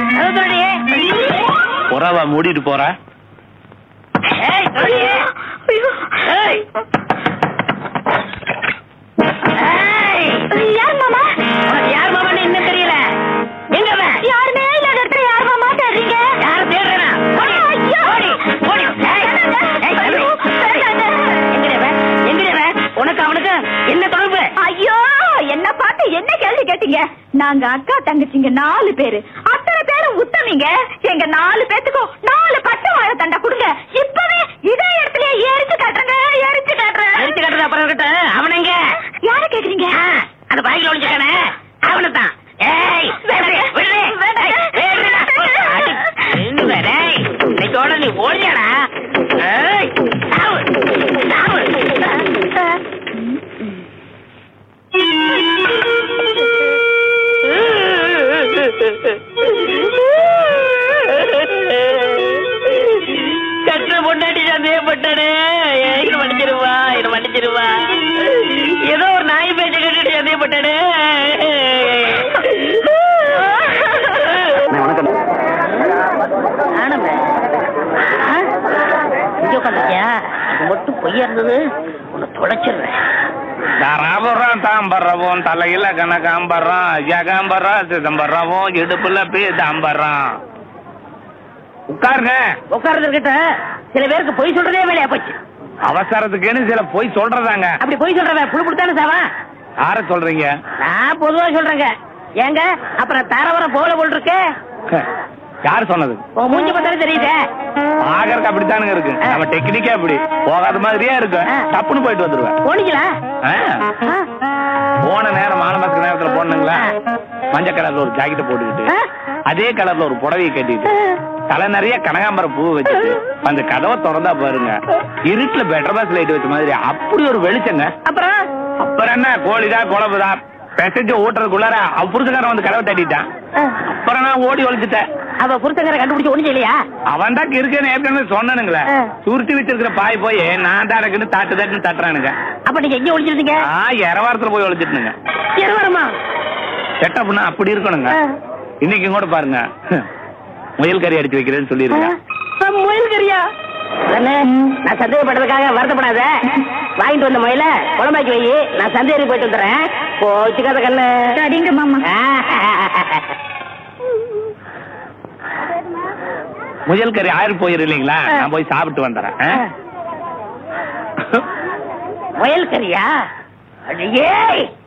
கதவு திறடி. புறவா மூடிட்டு போற ஏய், திறடி. ஏய். ஏய். யார் மாமா உனக்கு யார் மாமான்னு இன்னும் தெரியல எங்க அவன்? யாருமே இல்லாத இடத்துல யார் மாமா தேடுறீங்க யாரை தேடுறேனா? ஓடி, ஐயோ. ஓடி, ஓடி. ஏய், ஏய், ஐயோ, வேண்டாங்க. எங்கடி அவன்? எங்கடி அவன்? உனக்கு அவனுக்கு என்ன தொடர்பு ஐயோ என்ன பார்த்து என்ன கேள்வி கேட்டீங்க நாங்க அக்கா தங்கச்சிங்க நாலு பேரு அத்தனை பேரும் உத்தமிங்க எங்க நாலு பேத்துக்கும் நாலு பச்சை வாழை தண்டை கொடுங்க இப்பவே இதே இடத்துல எரிச்சு காட்டுறேங்க எரிச்சு காட்டுறேன் அடிச்சு கட்டுறது அப்புறம் இருக்கட்டும் அவன் எங்க யார கேக்குறீங்க ஆ, அந்த பாய்க்குள்ள ஒளிஞ்சுக்கானே அவனை தான் ஏய் வேண்டாங்க. விடுறே, விடுறே. வேண்டாங்க. ஏய், ஏய், விடுடா. அடி, நின்னுங்க, டேய். இன்னைக்கோட நீ ஓடியாடா ஏய் சாவு சாவு கட்டுற பொண்டாட்டி சந்தேகப்பட்டானே என்ன மன்னிச்சிருவா என்ன மன்னிச்சிருவா ஏதோ ஒரு நாய் பேச்ச கேட்டுட்டு சந்தேகப்பட்டானே வணக்கம் ஆனமே இங்க உட்காந்துருக்கியா அது மட்டும் பொய்யா இருந்தது உன்னை தொலைச்சிடுறேன் தராபுரம் தாம்பரம் தலையில கணக்காம்பரம் ஜகாம்பரம் சிதம்பரம் இடுப்புல பீதாம்பரம் உட்காருங்க உட்கார்ந்து இருக்கட்ட சில பேருக்கு பொய் சொல்றதே வேலையா போச்சு அவசரத்துக்குன்னு சில போய் சொல்றதாங்க அப்படி பொய் சொல்றவன் புழு புடுத்தானே சாவா யார சொல்றீங்க நான் பொதுவா சொல்றேங்க ஏங்க அப்புறம் தரவரம் போல போல் இருக்கு யார் சொன்னது உன் மூஞ்சி பார்த்தாலே தெரியுதே பாக்கறதுக்கு அப்படித்தானுங்க இருக்கு நம்ம டெக்னிக்கே அப்படி போகாத மாதிரியே இருக்கு ஆ. டப்புன்னு போயிட்டு வந்துருவேன் போனீங்களா ஆ. ஆ. போன நேரம் மானமத்துக்கு நேரத்துல போனீங்களா மஞ்சள் கலர்ல ஒரு ஜாக்கெட் போட்டுக்கிட்டு ஆ. அதே கலர்ல ஒரு புடவையை கட்டிட்டு தலை நிறைய கனகாம்பரம் பூ வச்சுட்டு அந்த கதவை திறந்தா பாருங்க இருட்டுல பெட்டர் பாஸ் லைட் வச்ச மாதிரி அப்படி ஒரு வெளிச்சங்க அப்புறம் அப்புறம் என்ன கோழிதான் குழம்புதான் பெசஞ்சு ஊட்டுறதுக்குள்ளார அவ புருஷக்காரன் வந்து கதவை தட்டிட்டான் அப்புறம் நான் ஓடி ஒழிச்சிட்டேன் அவ புருஷங்கரை கண்டுபிடிச்சு ஒண்ணு இல்லையா அவன் தான் இருக்கேன்னு ஏற்கனவே சொன்னனுங்களே ஆ. சுருட்டி வச்சிருக்கிற பாய் போய் நான் தான் இருக்குன்னு தட்டு தட்டுன்னு தட்டுறானுங்க அப்ப நீங்க எங்க ஒளிஞ்சிருந்தீங்க ஆ இரவாரத்துல போய் ஒழிச்சிட்டுனுங்க வருமா செட்டப்னா அப்படி இருக்கணுங்க இன்னைக்கு கூட பாருங்க முயல் கறி அடிச்சு வைக்கிறேன்னு சொல்லிருங்க முயல் கறியா நான் சந்தேகப்பட்டதுக்காக வருத்தப்படாத வாங்கிட்டு வந்த முயல குழம்பாக்கி வை நான் சந்தேகம் போயிட்டு வந்துடுறேன் போச்சுக்காத கண்ணு சரிங்க மாமா முயல் கறி ஆயிரம் போயிரு இல்லைங்களா நான் போய் சாப்பிட்டு வந்துடுறேன் ஆ? முயல் கறியா அட ஏய்